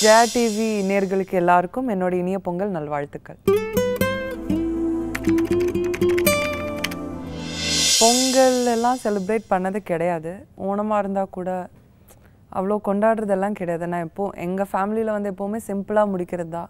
Jaya TV நேர்களுக்கு எல்லாருக்கும் என்னோட இனிய பொங்கல் நல்வாழ்த்துக்கள் பொங்கல் எல்லாம் செலிப்ரேட் பண்ணது கிடையாது ஓணமாக இருந்தால் கூட அவ்வளோ கொண்டாடுறதெல்லாம் கிடையாது நான் எப்போ எங்கள் ஃபேமிலியில் வந்து எப்போவுமே சிம்பிளாக முடிக்கிறது தான்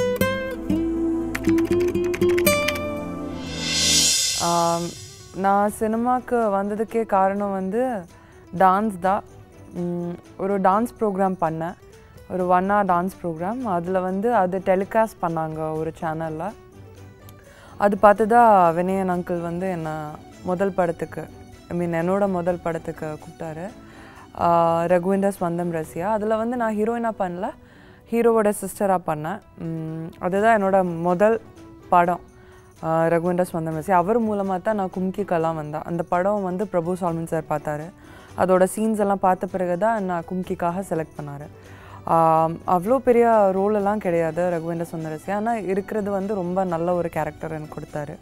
ஆம், நான் சினிமாவுக்கு வந்ததுக்கே காரணம் வந்து டான்ஸ் தான் ம், ஒரு டான்ஸ் ப்ரோக்ராம் பண்ணேன் ஒரு ஒன் hour டான்ஸ் ப்ரோக்ராம் அதில் வந்து அது டெலிகாஸ்ட் பண்ணாங்க ஒரு சேனலில் அது பார்த்து தான் வினயன் அங்கிள் வந்து என்னை முதல் படத்துக்கு ஐ மீன் என்னோட முதல் படத்துக்கு கூப்பிட்டாரு ஆஹ் ரகுவிண்டர் ஸ்வந்தம் ரசியா அதில் வந்து நான் ஹீரோயினாக பண்ணல ஹீரோவோட சிஸ்டராக பண்ணேன் உம், அதுதான் என்னோட முதல் படம் ஆஹ் ரகுவிண்டர் ஸ்வந்தம் ரசியா அவர் மூலமாக தான் நான் கும்கிக்கெல்லாம் வந்தேன் அந்த படம் வந்து பிரபு சால்மன் சார் பார்த்தாரு அதோட சீன்ஸ் எல்லாம் பார்த்த பிறகு தான் நான் கும்கிக்காக செலக்ட் பண்ணார் அவ்வளோ பெரிய ரோல் எல்லாம் கிடையாது ரகுவேந்தர் சுந்தரசி ஆனால் இருக்கிறது வந்து ரொம்ப நல்ல ஒரு கேரக்டர் எனக்கு கொடுத்தாரு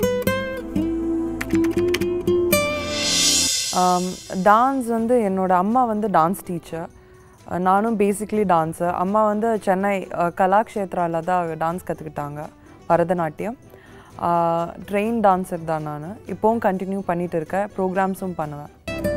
டான்ஸ் வந்து என்னோட அம்மா வந்து டான்ஸ் டீச்சர் நானும் பேசிக்லி டான்ஸர் அம்மா வந்து சென்னை அஹ், கலாக்ஷேத்ரால தான் டான்ஸ் கற்றுக்கிட்டாங்க பரதநாட்டியம் ட்ரெயின் டான்ஸர் தான் நான் இப்போவும் கண்டினியூ பண்ணிட்டு இருக்கேன் ப்ரோக்ராம்ஸும் பண்ணுவேன்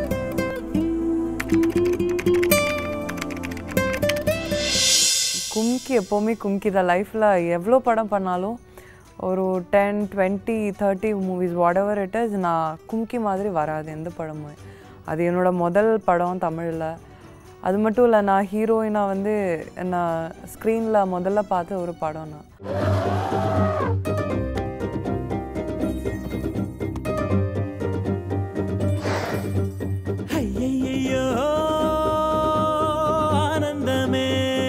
கும்கி எப்போவுமே கும்கி தான் லைஃப்பில் எவ்வளோ படம் பண்ணாலும் ஒரு ten twenty thirty movies whatever it is நான் கும்கி மாதிரி வராது எந்த படமும் அது என்னோட முதல் படம் தமிழில் அது மட்டும் இல்லை நான் ஹீரோயினாக வந்து நான் ஸ்க்ரீனில் முதல்ல பார்த்த ஒரு படம் நான் ஐயையையோ, ஆனந்தமே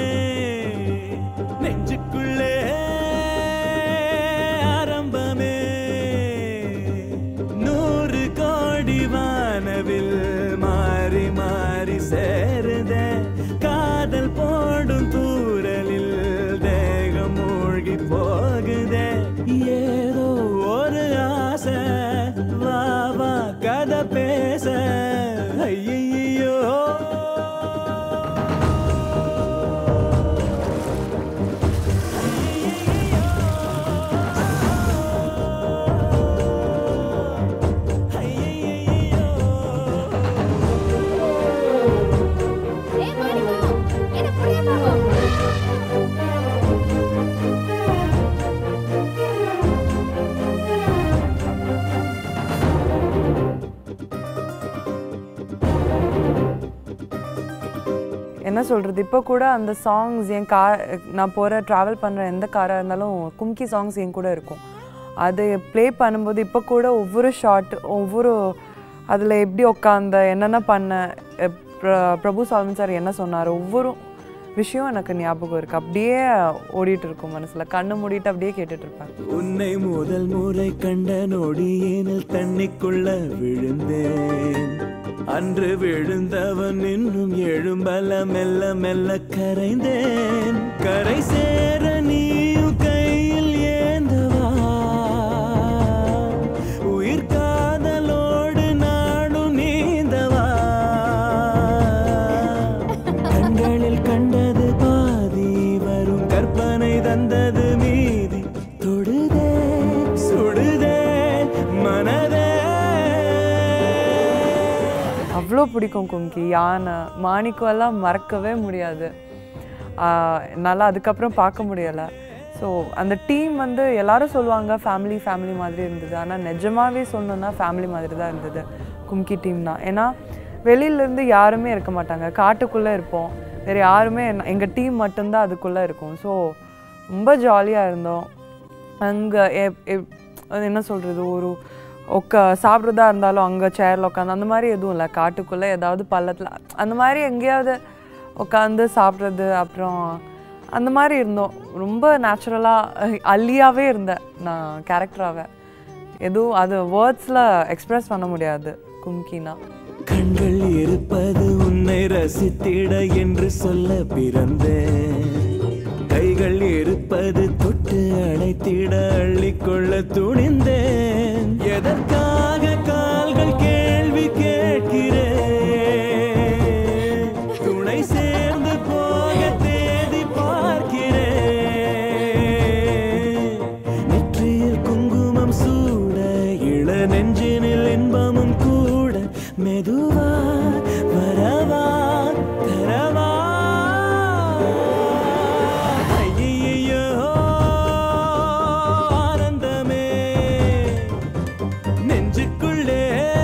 நெஞ்சுக்குள்ளே ஆரம்பமே நூறு கோடி வானவில் மாறி மாறி சேருதே காதல் போடும் தூரலில் தேகம் மூழ்கி போகுதே ஏதோ ஒரு ஆசை வா வா கதை பேச ஐயையோ ஏய் மாணிக்கம் என்ன புரியாம என்ன சொல்கிறது இப்போ கூட அந்த சாங்ஸ் என் கார் நான் போகிற ட்ராவல் பண்ணுற எந்த காராக இருந்தாலும் கும்கி சாங்ஸ் என் கூட இருக்கும் அது ப்ளே பண்ணும்போது இப்போ கூட ஒவ்வொரு ஷாட் ஒவ்வொரு அதில் எப்படி உட்காந்த என்னென்ன பண்ண எப்- பிர- பிரபு சால்மன் சார் என்ன சொன்னார் ஒவ்வொரு விஷயம் எனக்கு ஞாபகம் இருக்குது அப்படியே ஓடிட்டு இருக்கும் மனசில் கண்ணு மூடிட்டு அப்படியே கேட்டுட்டு இருப்பேன் உன்னை முதல் முறை கண்ட நொடியேனில் தண்ணிக்குள்ள விழுந்தேன் அன்று விழுந்தவன் இன்னும் எழும்பல மெல்ல மெல்ல கரைந்தேன் கரை சேர நீயும் கையில் ஏந்தவா உயிர் காதலோடு நாடும் நீந்தவா கண்களில் கண்டது பாதி வரும் கற்பனை தந்தது மீதி தொடுதே சுடுதே மனதே அவ்வளோ பிடிக்கும் கும்கி யானை மாணிக்கம் எல்லாம் மறக்கவே முடியாது ஆஹ் என்னால் அதுக்கப்புறம் பார்க்க முடியலை ஸோ அந்த டீம் வந்து எல்லாரும் சொல்லுவாங்க ஃபேமிலி ஃபேமிலி மாதிரி இருந்தது ஆனால் நிஜமாவே சொல்லணும்னா ஃபேமிலி மாதிரி தான் இருந்தது கும்கி டீம் தான் ஏன்னா வெளியிலேருந்து யாருமே இருக்க மாட்டாங்க காட்டுக்குள்ளே இருப்போம் வேறு யாருமே எங்கள் டீம் மட்டும்தான் அதுக்குள்ளே இருக்கும் ஸோ ரொம்ப ஜாலியாக இருந்தோம் அங்கே என்ன சொல்கிறது ஒரு உட்கா சாப்பிட்றதா இருந்தாலும் அங்கே சேரில் உட்காந்து அந்த மாதிரி எதுவும் இல்லை காட்டுக்குள்ளே ஏதாவது பள்ளத்தில் அந்த மாதிரி எங்கேயாவது உட்காந்து சாப்பிட்றது அப்புறம் அந்த மாதிரி இருந்தோம் ரொம்ப நேச்சுரலாக அல்லியாகவே இருந்தேன் நான் கேரக்டராகவே எதுவும் அது வேர்ட்ஸில் எக்ஸ்ப்ரெஸ் பண்ண முடியாது கும்கினா கண்கள் இருப்பது உன்னை ரசித்திட என்று சொல்ல பிறந்தேன் கைகள் இருப்பது தொட்டு அழைத்திட அள்ளிக்கொள்ள துணிந்தேன் எதற்காக கால்கள் கேள்வி கேட்கிறேன் துணை சேர்ந்து போக தேடி நெஞ்சினில் இன்பமும் கூட மெதுவா வரவா தரவா ஐயையோ, ஆனந்தமே நெஞ்சுக்குள்ளே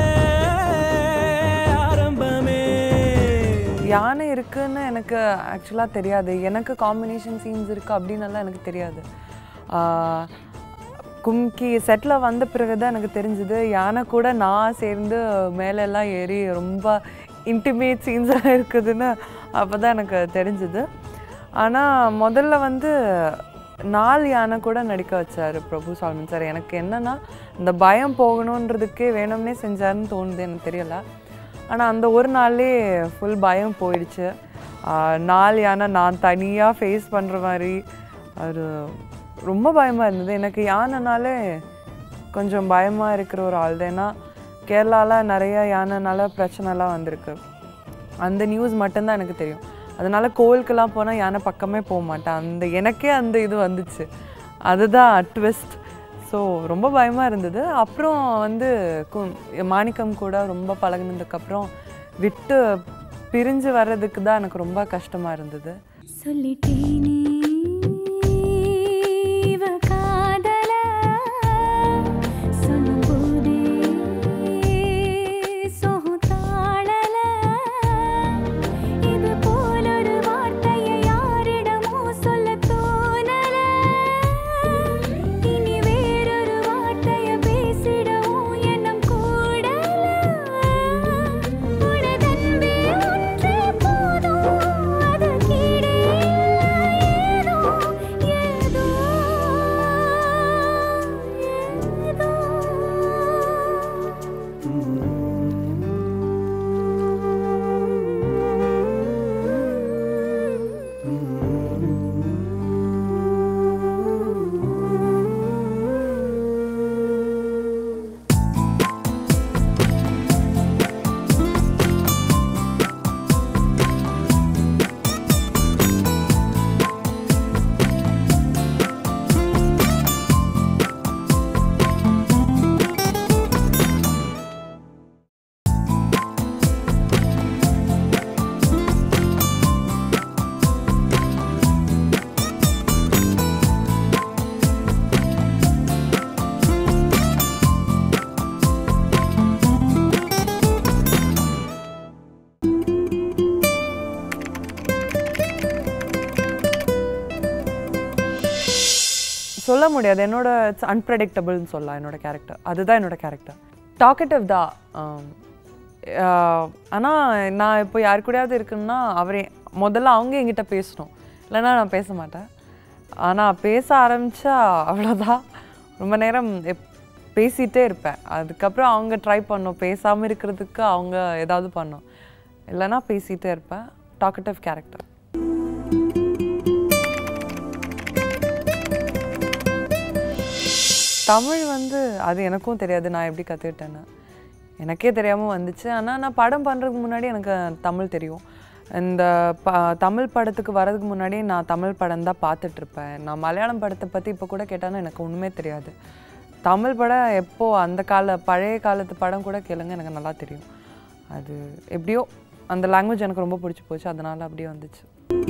ஆரம்பமே யானை இருக்குன்னு எனக்கு ஆக்சுவலாக தெரியாது எனக்கு காம்பினேஷன் சீன்ஸ் இருக்குது அப்படின்னு எல்லாம் எனக்கு தெரியாது ஆஹ் கும்கி செட்டில் வந்த பிறகு தான் எனக்கு தெரிஞ்சுது யானை கூட நான் சேர்ந்து மேலே எல்லாம் ஏறி ரொம்ப இன்டிமேட் சீன்ஸாக இருக்குதுன்னு அப்போ தான் எனக்கு தெரிஞ்சுது ஆனால் முதல்ல வந்து நாலு யானை கூட நடிக்க வச்சார் பிரபு சால்மன் சார் எனக்கு என்னன்னா இந்த பயம் போகணுன்றதுக்கே வேணும்னே செஞ்சாருன்னு தோணுது எனக்கு தெரியல ஆனால் அந்த ஒரு நாள்லே ஃபுல் பயம் போயிடுச்சு ஆஹ் நாலு யானை நான் தனியாக ஃபேஸ் பண்ணுற மாதிரி அது ரொம்ப பயமாக இருந்தது எனக்கு யானைனாலே கொஞ்சம் பயமாக இருக்கிற ஒரு ஆள் தான் ஏன்னா கேரளாவில் நிறைய யானைனால பிரச்சனைலாம் வந்திருக்கு அந்த நியூஸ் மட்டும்தான் எனக்கு தெரியும் அதனால கோவிலுக்கெல்லாம் போனால் யானை பக்கமே போக மாட்டேன் அந்த எனக்கே அந்த இது வந்துச்சு அதுதான் ட்விஸ்ட் ஸோ ரொம்ப பயமாக இருந்தது அப்புறம் வந்து கு- மாணிக்கம் கூட ரொம்ப பழகுனதுக்கப்புறம் விட்டு பிரிஞ்சு வர்றதுக்கு தான் எனக்கு ரொம்ப கஷ்டமாக இருந்தது சொல்லிட்டேனே இவ காதல சொல்லும்போதே சோகம் தாழல இது போலொரு வார்த்தையை யாரிடமோ சொல்ல தோணல இனி வேறொரு வார்த்தையை பேசிடவும் எண்ணம் கூடல உனதன்பே ஒன்றே போதும் அது கீழே ஏதோ ஏதோ சொல்ல முடியாது என்னோட இட்ஸ் அன்பிரடிக்டபிள்னு சொல்லலாம் என்னோட கேரக்டர் அதுதான் என்னோட கேரக்டர் டாக்கட்டிவ் தான் ஆனால் நான் இப்போ யார் கூடயாவது இருக்குன்னா அவரே முதல்ல அவங்க என்கிட்ட பேசணும் இல்லைன்னா நான் பேச மாட்டேன் ஆனால் பேச ஆரம்பித்தா அவ்வளோதான் ரொம்ப நேரம் எப் பேசிகிட்டே இருப்பேன் அதுக்கப்புறம் அவங்க ட்ரை பண்ணும் பேசாமல் இருக்கிறதுக்கு அவங்க ஏதாவது பண்ணும் இல்லைன்னா பேசிகிட்டே இருப்பேன் டாக்கட்டிவ் கேரக்டர் தமிழ் வந்து அது எனக்கும் தெரியாது நான் எப்படி கற்றுக்கிட்டேன்னு எனக்கே தெரியாமல் வந்துச்சு ஆனால் நான் படம் பண்ணுறதுக்கு முன்னாடி எனக்கு தமிழ் தெரியும் இந்த ப தமிழ் படத்துக்கு வரதுக்கு முன்னாடி நான் தமிழ் படம் தான் பார்த்துட்ருப்பேன் நான் மலையாளம் படத்தை பற்றி இப்போ கூட கேட்டாலும் எனக்கு ஒன்றுமே தெரியாது தமிழ் படம் எப்போ அந்த கால பழைய காலத்து படம் கூட கேளுங்க எனக்கு நல்லா தெரியும் அது எப்படியோ அந்த லாங்குவேஜ் எனக்கு ரொம்ப பிடிச்சி போச்சு அதனால அப்படியே வந்துச்சு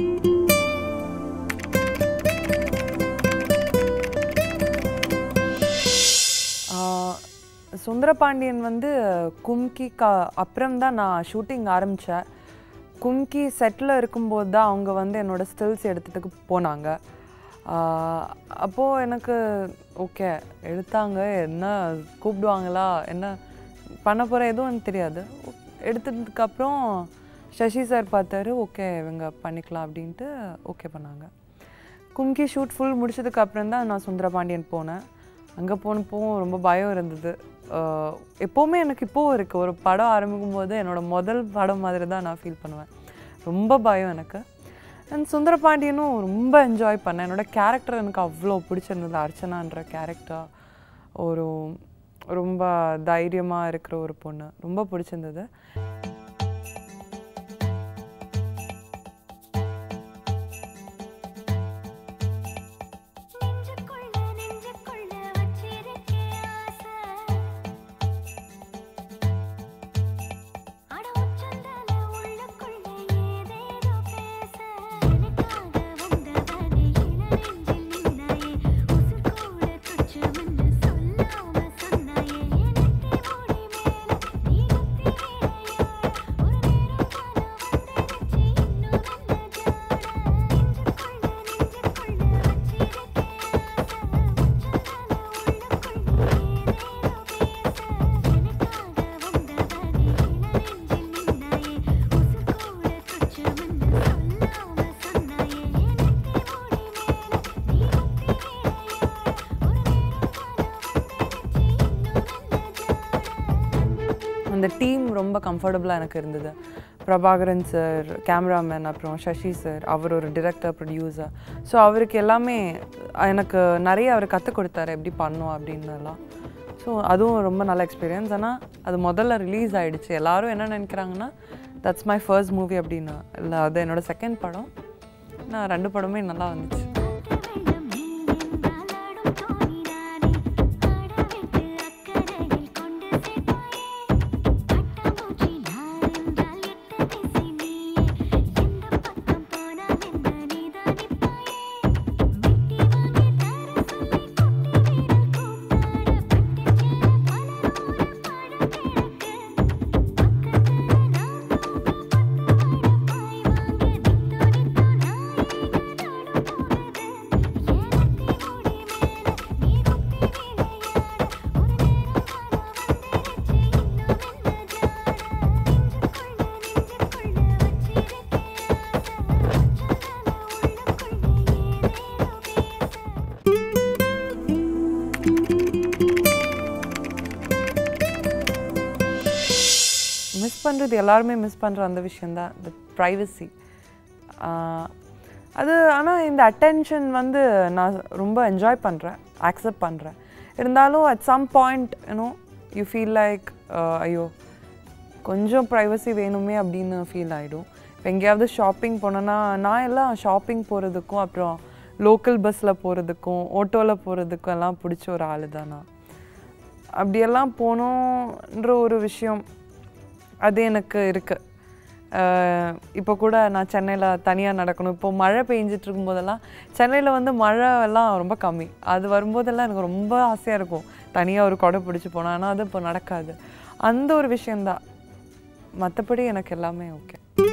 ஆஹ் சுந்தரபாண்டியன் வந்து கும்கி கா அப்புறம் தான் நான் ஷூட்டிங் ஆரம்பித்தேன் கும்கி செட்டில் இருக்கும்போது தான் அவங்க வந்து என்னோட ஸ்டில்ஸ் எடுத்துட்டு போனாங்க அப்போது எனக்கு ஓகே எடுத்தாங்க என்ன கூப்பிடுவாங்களா என்ன பண்ண போகிற எதுவும் எனக்கு தெரியாது எடுத்ததுக்கப்புறம் சசி சார் பார்த்தாரு ஓகே இவங்க பண்ணிக்கலாம் அப்படின்ட்டு ஓகே பண்ணாங்க கும்கி ஷூட் ஃபுல் முடிச்சதுக்கு அப்புறம் தான் நான் சுந்தரபாண்டியன் போனேன் அங்கே போனப்போ ரொம்ப பயம் இருந்தது ஆஹ் எப்போவுமே எனக்கு இப்போவும் இருக்குது ஒரு படம் ஆரம்பிக்கும் போது என்னோட முதல் படம் மாதிரி தான் நான் ஃபீல் பண்ணுவேன் ரொம்ப பயம் எனக்கு அண்ட் சுந்தரபாண்டியனும் ரொம்ப என்ஜாய் பண்ணேன் என்னோட கேரக்டர் எனக்கு அவ்வளோ பிடிச்சிருந்தது அர்ச்சனான்ற கேரக்டர் ஒரு ரொம்ப தைரியமாக இருக்கிற ஒரு பொண்ணு ரொம்ப பிடிச்சிருந்தது நெஞ்சுக்குள்ள நெஞ்சுக்குள்ள வச்சிருக்கேன் ஆசை அந்த டீம் ரொம்ப கம்ஃபர்டபுளாக எனக்கு இருந்தது பிரபாகரன் சார் கேமராமேன் அப்புறம் சசி சார் அவர் ஒரு டிரெக்டர் ப்ரொடியூசர் ஸோ அவருக்கு எல்லாமே எனக்கு நிறைய அவர் கற்றுக் கொடுத்தாரு எப்படி பண்ணோம் அப்படின்னுலாம் ஸோ அதுவும் ரொம்ப நல்ல எக்ஸ்பீரியன்ஸ் ஆனால் அது முதல்ல ரிலீஸ் ஆயிடுச்சு எல்லாரும் என்ன நினைக்கிறாங்கன்னா தட்ஸ் மை ஃபர்ஸ்ட் மூவி அப்படின்னு இல்லை அது என்னோட செகண்ட் படம் நான் ரெண்டு படமே நல்லா வந்துச்சு மிஸ் பண்ணுறது எல்லாருமே மிஸ் பண்ணுற அந்த விஷயந்தான் இந்த ப்ரைவசி அது ஆனால் இந்த அட்டென்ஷன் வந்து நான் ரொம்ப என்ஜாய் பண்ணுறேன் அக்செப்ட் பண்ணுறேன் இருந்தாலும் at some point you know you feel like ஐயோ கொஞ்சம் ப்ரைவசி வேணுமே அப்படின்னு ஃபீல் ஆகிடும் இப்போ எங்கேயாவது ஷாப்பிங் போனோன்னா நான் எல்லாம் ஷாப்பிங் போகிறதுக்கும் அப்புறம் லோக்கல் பஸ்ஸில் போகிறதுக்கும் ஆட்டோவில் போகிறதுக்கும் எல்லாம் பிடிச்ச ஒரு ஆள் தான் நான் அப்படியெல்லாம் போகணுன்ற ஒரு விஷயம் அது எனக்கு இருக்குது இப்போ கூட நான் சென்னையில் தனியாக நடக்கணும் இப்போ மழை பெஞ்சிட்டு இருக்கும்போதெல்லாம் சென்னையில் வந்து மழை எல்லாம் ரொம்ப கம்மி அது வரும்போதெல்லாம் எனக்கு ரொம்ப ஆசையாக இருக்கும் தனியாக ஒரு கொடை பிடிச்சி போனேன் ஆனால் அது இப்போ நடக்காது அந்த ஒரு விஷயந்தான் மற்றபடி எனக்கு எல்லாமே ஓகே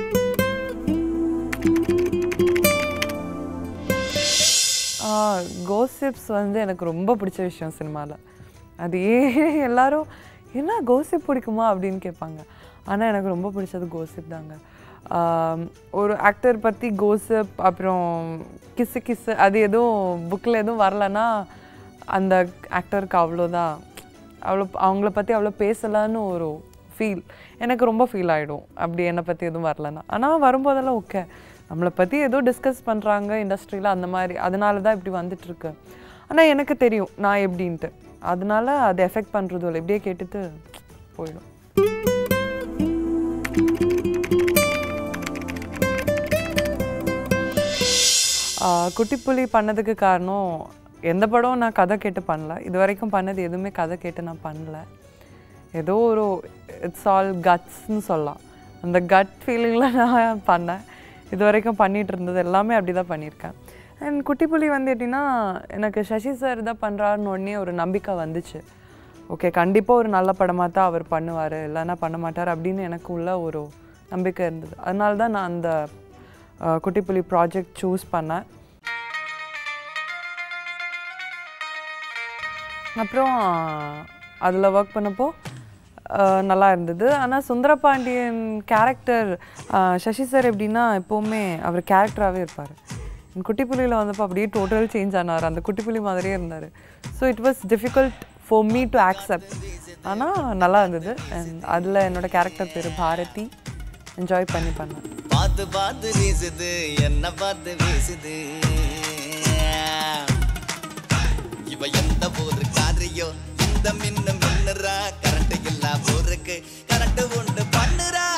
கோசிப்ஸ் வந்து எனக்கு ரொம்ப பிடிச்ச விஷயம் சினிமாவில் அது ஏன் எல்லாரும் என்ன கோசிப் பிடிக்குமா அப்படின்னு கேட்பாங்க ஆனால் எனக்கு ரொம்ப பிடிச்சது கோசிப் தாங்க ஆம், ஒரு ஆக்டர் பற்றி கோசிப் அப்புறம் கிசு கிசு அது எதுவும் புக்கில் எதுவும் வரலன்னா அந்த ஆக்டருக்கு அவ்வளோதான் அவ்வளோ அவங்கள பற்றி அவ்வளோ பேசலான்னு ஒரு ஃபீல் எனக்கு ரொம்ப ஃபீல் ஆகிடும் அப்படி என்னை பற்றி எதுவும் வரலன்னா ஆனால் வரும்போதெல்லாம் ஓகே நம்மளை பற்றி ஏதோ டிஸ்கஸ் பண்ணுறாங்க இண்டஸ்ட்ரியில் அந்த மாதிரி அதனால தான் இப்படி வந்துட்டுருக்கு ஆனால் எனக்கு தெரியும் நான் எப்படின்ட்டு அதனால அது எஃபெக்ட் பண்ணுறதும் இல்லை இப்படியே கேட்டுட்டு போயிடும் ஆஹ் குட்டிப்புலி பண்ணதுக்கு காரணம் எந்த படம் நான் கதை கேட்டு பண்ணல இது வரைக்கும் பண்ணது எதுவுமே கதை கேட்டு நான் பண்ணல ஏதோ ஒரு இட்ஸ் ஆல் கட்ஸ்னு சொல்லலாம் அந்த கட் ஃபீலிங்கில் நான் பண்ணேன் இது வரைக்கும் பண்ணிட்டு இருந்தது எல்லாமே அப்படி தான் பண்ணியிருக்கேன் அண்ட் குட்டிப்புலி வந்து எப்படின்னா எனக்கு சசி சார் தான் பண்ணுறாருன்னு உடனே ஒரு நம்பிக்கை வந்துச்சு ஓகே கண்டிப்பாக ஒரு நல்ல படமாக தான் அவர் பண்ணுவார் இல்லைன்னா பண்ண மாட்டார் அப்படின்னு எனக்கு உள்ள ஒரு நம்பிக்கை இருந்தது அதனால தான் நான் அந்த அஹ், குட்டிப்புலி ப்ராஜெக்ட் சூஸ் பண்ணேன் அப்புறம் அதில் ஒர்க் பண்ணப்போ அஹ், நல்லா இருந்தது ஆனால் சுந்தரபாண்டியன் கேரக்டர் சசி சார் எப்படின்னா எப்போவுமே அவர் கேரக்டராகவே இருப்பார் குட்டிப்புலியில் வந்தப்போ அப்படியே டோட்டல் சேஞ்ச் ஆனார் அந்த குட்டிப்புலி மாதிரியே இருந்தார் so it was difficult for me to accept ஆனால் நல்லா இருந்தது அண்ட் அதில் என்னோட கேரக்டர் பேர் பாரதி என்ஜாய் பண்ணி பண்ணேன் பார்த்து பார்த்து வீசுது என்ன பார்த்து வீசுது இவ எந்த ஊரு காரியோ இந்த மின்னு மின்னுறா கரண்ட் இல்லா ஊருக்கு கரண்ட் உண்டு பண்ணுறா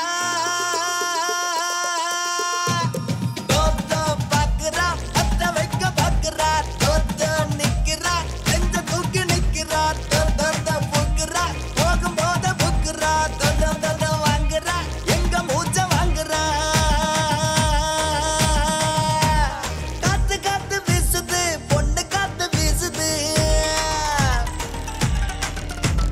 தோத்தோ பாக்குறா அத்த வைக்க பாக்குறா தோத்தோ நிக்கிறா நெஞ்ச தூக்கி நிக்கிறா தோத்தோ புக்குறா போகும் போத புக்குறா தோத்தோ தோத்தோ வாங்குறா எங்க மூச்ச வாங்குறா காத்து காத்து வீசுது பொண்ணு காத்து வீசுது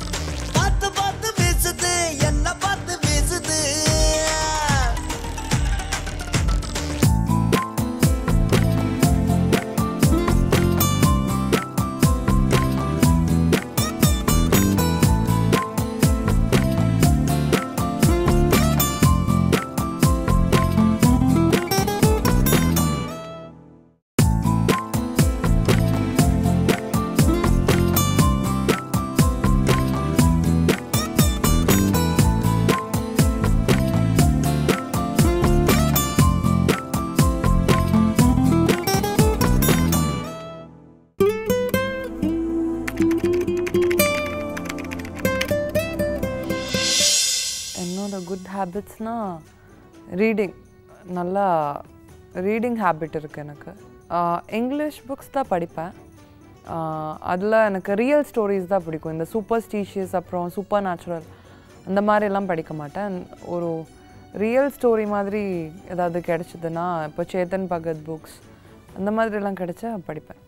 இருந்த குட் ஹேபிட்ஸ்னால் ரீடிங் நல்லா ரீடிங் ஹேபிட் இருக்குது எனக்கு இங்கிலீஷ் புக்ஸ் தான் படிப்பேன் அதில் எனக்கு ரியல் ஸ்டோரிஸ் தான் பிடிக்கும் இந்த சூப்பர் ஸ்டீஷியஸ் அப்புறம் சூப்பர் நேச்சுரல் அந்த மாதிரிலாம் படிக்க மாட்டேன் ஒரு ரியல் ஸ்டோரி மாதிரி ஏதாவது கிடைச்சதுன்னா இப்போ சேத்தன் பகத் புக்ஸ் அந்த மாதிரிலாம் கிடைச்சா படிப்பேன்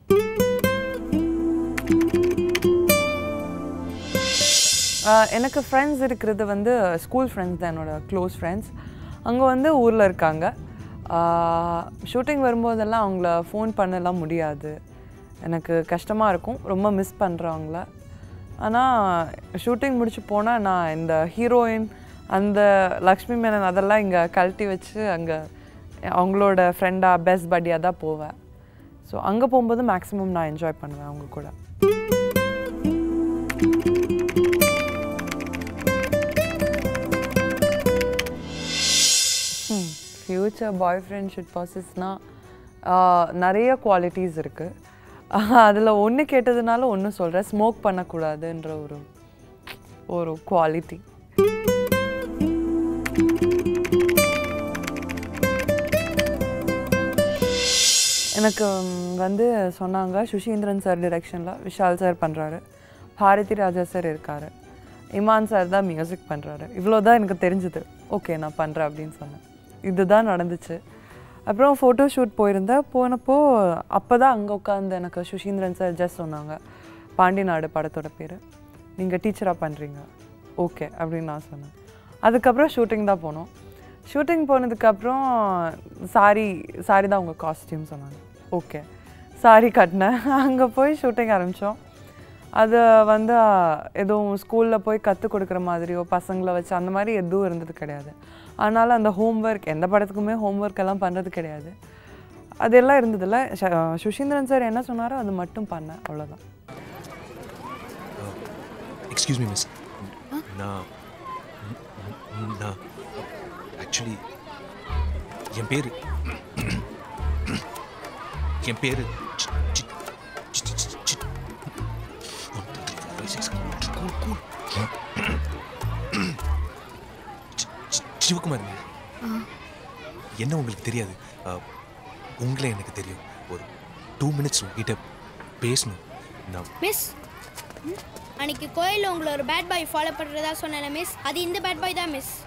ஆஹ் எனக்கு ஃப்ரெண்ட்ஸ் இருக்கிறது வந்து ஸ்கூல் ஃப்ரெண்ட்ஸ் தான் என்னோட க்ளோஸ் ஃப்ரெண்ட்ஸ் அங்கே வந்து ஊரில் இருக்காங்க ஷூட்டிங் வரும்போதெல்லாம் அவங்கள ஃபோன் பண்ணலாம் முடியாது எனக்கு கஷ்டமாக இருக்கும் ரொம்ப மிஸ் பண்ணுறவங்கள ஆனால் ஷூட்டிங் முடிச்சு போனால் நான் இந்த ஹீரோயின் அந்த லக்ஷ்மி மேனன் அதெல்லாம் இங்கே கழட்டி வச்சு அங்கே அவங்களோட ஃப்ரெண்டாக பெஸ்ட் பட்டியாக தான் போவேன் ஸோ அங்கே போகும்போது மேக்ஸிமம் நான் என்ஜாய் பண்ணுவேன் அவங்க கூட ஃப்யூச்சர் பாய் ஃப்ரெண்ட்ஷிப் ப்ராசஸ்னால் நிறைய குவாலிட்டிஸ் இருக்குது அதில் ஒன்று கேட்டதுனால ஒன்று சொல்கிறேன் ஸ்மோக் பண்ணக்கூடாதுன்ற ஒரு ஒரு குவாலிட்டி எனக்கு ம், வந்து சொன்னாங்க சுஷீந்திரன் சார் டிரெக்ஷனில் விஷால் சார் பண்ணுறாரு பாரதி ராஜா சார் இருக்கார் இமான் சார் தான் மியூசிக் பண்ணுறாரு இவ்வளோ தான் எனக்கு தெரிஞ்சுது ஓகே நான் பண்ணுறேன் அப்படின்னு சொன்னேன் இதுதான் நடந்துச்சு அப்புறம் ஃபோட்டோ ஷூட் போயிருந்தேன் போனப்போ அப்போ தான் அங்கே உட்காந்து எனக்கு சுஷீந்திரன் சார் ஜஸ்ட் சொன்னாங்க பாண்டி நாடு படத்தோட பேர் நீங்கள் டீச்சராக பண்ணுறீங்க ஓகே அப்படின்னு நான் சொன்னேன் அதுக்கப்புறம் ஷூட்டிங் தான் போனோம் ஷூட்டிங் போனதுக்கப்புறம் சாரி சாரி தான் உங்கள் காஸ்டியூம் சொன்னாங்க ஓகே சாரி கட்டினேன் அங்கே போய் ஷூட்டிங் ஆரம்பித்தோம் அது வந்து ஆஹ், எதுவும் ஸ்கூலில் போய் கற்றுக் கொடுக்குற மாதிரியோ பசங்களை வச்சு அந்த மாதிரி எதுவும் இருந்தது கிடையாது அதனால் அந்த ஹோம்ஒர்க் எந்த படத்துக்குமே ஹோம்ஒர்க் எல்லாம் பண்ணுறது கிடையாது அதெல்லாம் இருந்ததில்ல ச- சுஷீந்திரன் சார் என்ன சொன்னாரோ அது மட்டும் பண்ணேன் அவ்வளோதான் எக்ஸ்கியூஸ் மீ மிஸ் நான் ம், நான் ஆக்சுவலி என் பேர் என் பேர் சிவகுமார் என்ன உங்களுக்கு தெரியாது அஹ், உங்களை எனக்கு தெரியும் ஒரு டூ மினிட்ஸ் உங்ககிட்ட பேசணும் நான் மிஸ் அன்னைக்கு கோயிலில் உங்களை ஒரு பேட் பாய் ஃபாலோ பண்ணுறதா சொன்னேன் மிஸ் அது இந்த பேட் பாய் தான் miss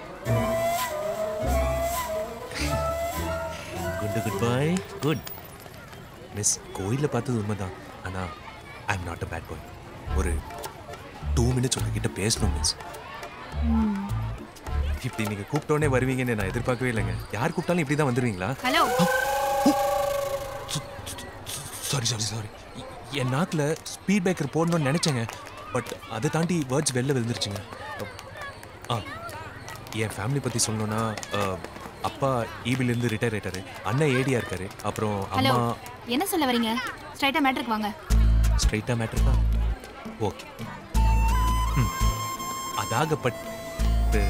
good good boy good miss கோயிலில் பார்த்தது உண்மைதான் ஆனால் I am not a bad boy ஒரு டூ மினிட்ஸ் உங்ககிட்ட பேசணும் மிஸ் இப்படி நீங்கள் கூப்பிட்டோன்னே வருவீங்கன்னு நான் எதிர்பார்க்கவே இல்லைங்க யார் கூப்பிட்டாலும் இப்படி தான் வந்துடுவீங்களா ஹலோ சாரி சாரி சாரி என் நாக்கில் ஸ்பீட் பிரேக்கர் போடணும்னு நினச்சேங்க பட் அதை தாண்டி வேர்ட்ஸ் வெளில விழுந்துருச்சுங்க ஆ என் ஃபேமிலி பற்றி சொல்லணும்னா அஹ், அப்பா ஈபிலேருந்து ரிட்டையர் ஆயிட்டாரு அண்ணன் ஏடியா இருக்காரு அப்புறம் ஹலோ அம்மா என்ன சொல்ல வரீங்க ஸ்ட்ரைட்டா மேட்ருக்கு வாங்க ஸ்ட்ரைட்டாக மேட்டர் தான் ஓகே ம் அதாகப்பட்டு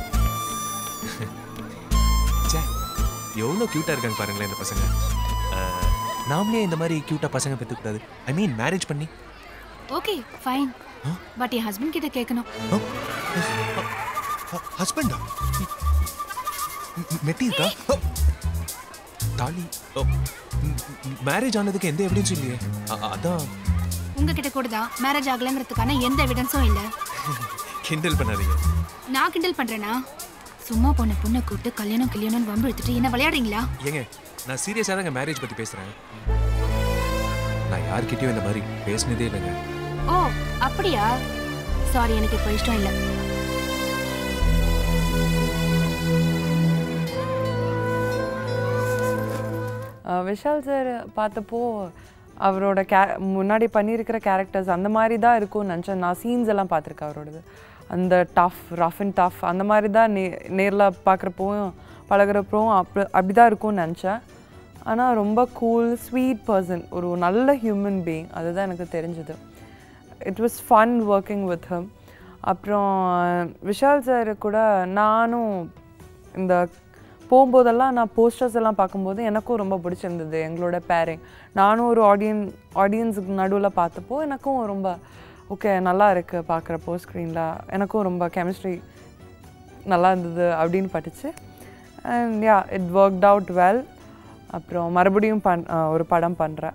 ச்சே எவ்வளோ க்யூட்டாக இருக்காங்க பாருங்களேன் இந்த பசங்க அஹ், நாமளே இந்த மாதிரி க்யூட்டாக பசங்க பெற்றுக்கூடாது ஐ மீன் மேரேஜ் பண்ணி ஓகே ஃபைன் பட் என் ஹஸ்பண்ட் கிட்ட கேட்கணும் ஹஸ்பண்டா மெட்டி இருக்கா ஓ, தாலி மேரேஜ் ஆனதுக்கு எந்த எவிடன்ஸும் இல்லையே அ- அதான் உங்ககிட்ட கூட தான் மேரேஜ் ஆகலைங்கிறதுக்கான எந்த எவிடன்ஸும் இல்லை கிண்டல் பண்ணாதீங்க நான் கிண்டல் பண்றேனா சும்மா பொண்ணு பொண்ணை கூப்பிட்டு கல்யாணம் கல்யாணம்னு வம்பு எடுத்துட்டு என்ன விளையாடுறீங்களா ஏங்க நான் சீரியஸாக தாங்க மேரேஜ் பற்றி பேசுகிறேன் நான் யார்கிட்டயும் இந்த மாதிரி பேசினதே இல்லைங்க ஓ அப்படியா சாரி எனக்கு இப்போ இஷ்டம் இல்லை அஹ் விஷால் சார் பார்த்தப்போ அவரோட கே முன்னாடி பண்ணியிருக்கிற கேரக்டர்ஸ் அந்த மாதிரி தான் இருக்கும்னு நினச்சேன் நான் சீன்ஸ் எல்லாம் பார்த்துருக்கேன் அவரோடது அந்த டஃப் ரஃப் அண்ட் டஃப் அந்த மாதிரி தான் நே நேரில் பார்க்குறப்பவும் பழகுறப்பவும் அப்படி அப்படி தான் இருக்கும்னு நினச்சேன் ஆனால் ரொம்ப கூல் ஸ்வீட் பர்சன் ஒரு நல்ல ஹியூமன் பீயிங் அதுதான் எனக்கு தெரிஞ்சது it was fun working with him அப்புறம் விஷால் சார் கூட நானும் இந்த போகும்போதெல்லாம் நான் போஸ்டர்ஸ் எல்லாம் பார்க்கும்போது எனக்கும் ரொம்ப பிடிச்சிருந்தது எங்களோட பேரிங் நானும் ஒரு ஆடியன் ஆடியன்ஸுக்கு நடுவில் பார்த்தப்போ எனக்கும் ரொம்ப ஓகே நல்லா இருக்குது பார்க்குறப்போ ஸ்க்ரீனில் எனக்கும் ரொம்ப கெமிஸ்ட்ரி நல்லா இருந்தது அப்படின்னு பட்டுச்சு and ya it worked out well அப்புறம் மறுபடியும் பண் அஹ் ஒரு படம் பண்ணுறேன்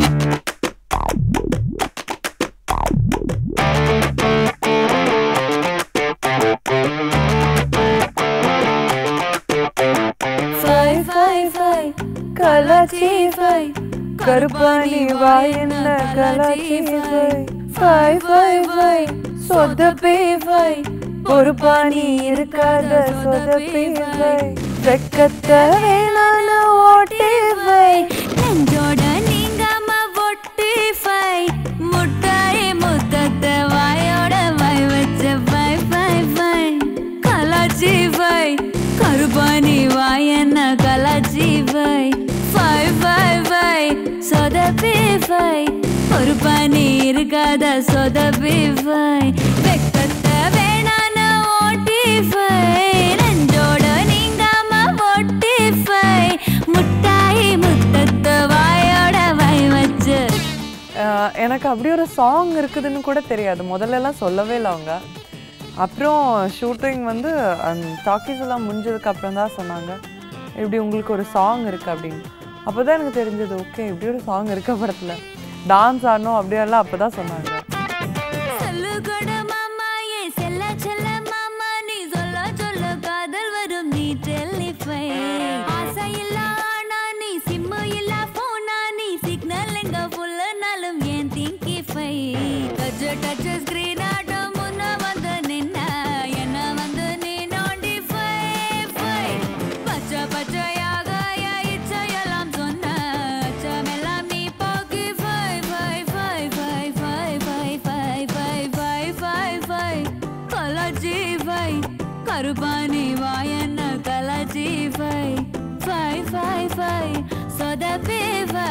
ஃபை ஃபை ஃபை கலாச்சி ஃபை கருப்பாணி வாய் என்ன கலாச்சி ஃபை ஃபை ஃபை ஃபை சொதப்பி ஃபை பொறுப்பாணி இருக்காத சொதப்பி ஃபை வெக்கத்தை வேணான ஓட்டி ஃபை நெஞ்சோட நீங்காம ஒட்டி ஃபை முட்டாய் முத்தத்தை வாயோட வாய் வச்ச ஃபை ஃபை ஃபை கலாச்சி ஃபை கருப்பாணி வாய் என்ன கலாச்சி ஃபை ஃபை ஃபை ஃபை சொதப்பி ஃபை ஒரு பனி இருக்காத சொதப்பி ஃபை வெக்கத்தை வேணான ஓட்டி ஃபை நெஞ்சோட நீங்காம ஒட்டி ஃபை முட்டாய் முத்தத்தை வாயோட வாய் வச்சு அஹ் எனக்கு அப்படி ஒரு சாங் இருக்குதுன்னு கூட தெரியாது முதல்ல எல்லாம் சொல்லவே இல்லை அவங்க அப்புறம் ஷூட்டிங் வந்து அந்த டாக்கீஸ் எல்லாம் முடிஞ்சதுக்கு அப்புறம் தான் சொன்னாங்க இப்படி உங்களுக்கு ஒரு சாங் இருக்கு அப்படின்னு அப்போ தான் எனக்கு தெரிஞ்சது ஓகே இப்படி ஒரு சாங் இருக்க படத்தில் டான்ஸ் ஆடணும் அப்படியெல்லாம் அப்போ தான் சொன்னாங்க சொல்லு கொடு மாமா ஏன் செல்ல செல்ல மாமா நீ சொல்ல சொல்ல காதல் வரும் நீ டெலிஃபை ஆசை இல்ல ஆனா நீ சிம்மு இல்ல போனா நீ சிக்னல் எங்க ஃபுல்லுனாலும் ஏன் திங்கிஃபை டச் டச் ஸ்கிரீன் ஆட்டம் முன்ன வந்து நின்ன என்ன வந்து நீ நோண்டி ஃபை ஃபை பச்சை பச்சையாக என் இச்சையெல்லாம் சொன்ன அச்சமெல்லாம் நீ போக்கி ஃபை ஃபை ஃபை ஃபை ஃபை ஃபை ஃபை ஃபை ஃபை ஃபை ஃபை கலாச்சி ஃபை கருப்பாணி வாயன்ன கலாச்சி ஃபை ஃபை ஃபை ஃபை சொதப்பி ஃபை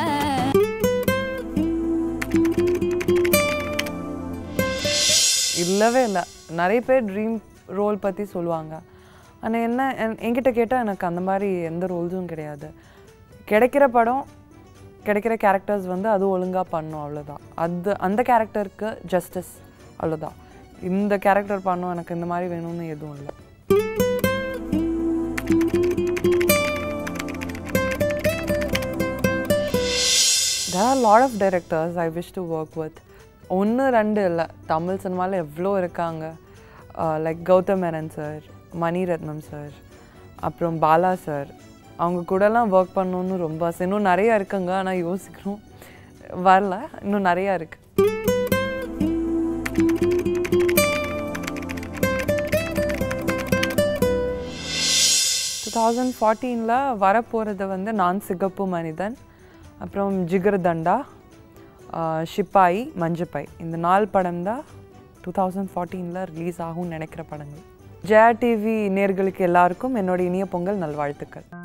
இல்லவே இல்லை நிறைய பேர் ட்ரீம் ரோல் பற்றி சொல்லுவாங்க ஆனால் என்ன என்- என்கிட்ட கேட்டால் எனக்கு அந்த மாதிரி எந்த ரோல்ஸும் கிடையாது கிடைக்கிற படம் கிடைக்கிற கேரக்டர்ஸ் வந்து அது ஒழுங்காக பண்ணும் அவ்வளோதான் அது அந்த கேரக்டருக்கு ஜஸ்டிஸ் அவ்வளோதான் இந்த கேரக்டர் பண்ணும் எனக்கு இந்த மாதிரி வேணும்னு எதுவும் இல்லை there are a lot of directors I wish to work with ஒன்று ரெண்டு இல்லை தமிழ் சினிமாவில் எவ்வளோ இருக்காங்க like Gautham Menon sir Mani Ratnam sir அப்புறம் பாலா சார் அவங்க கூடலாம் ஒர்க் பண்ணணும்னு ரொம்ப ஆசை இன்னும் நிறையா இருக்குங்க ஆனால் யோசிக்கிறோம் வரல இன்னும் நிறையா இருக்கு டூ தௌசண்ட் ஃபார்ட்டீனில் வரப்போகிறது வந்து நான் சிகப்பு மனிதன் அப்புறம் ஜிகர் தண்டா ஆஹ் ஷிப்பாய் மஞ்சப்பாய் இந்த நாலு படம் தான் டூ தௌசண்ட் ஃபார்ட்டீனில் ரிலீஸ் ஆகும்னு நினைக்கிற படங்கள் ஜெயா டிவி நேர்களுக்கு எல்லாருக்கும் என்னோட இனிய பொங்கல் நல்வாழ்த்துக்கள்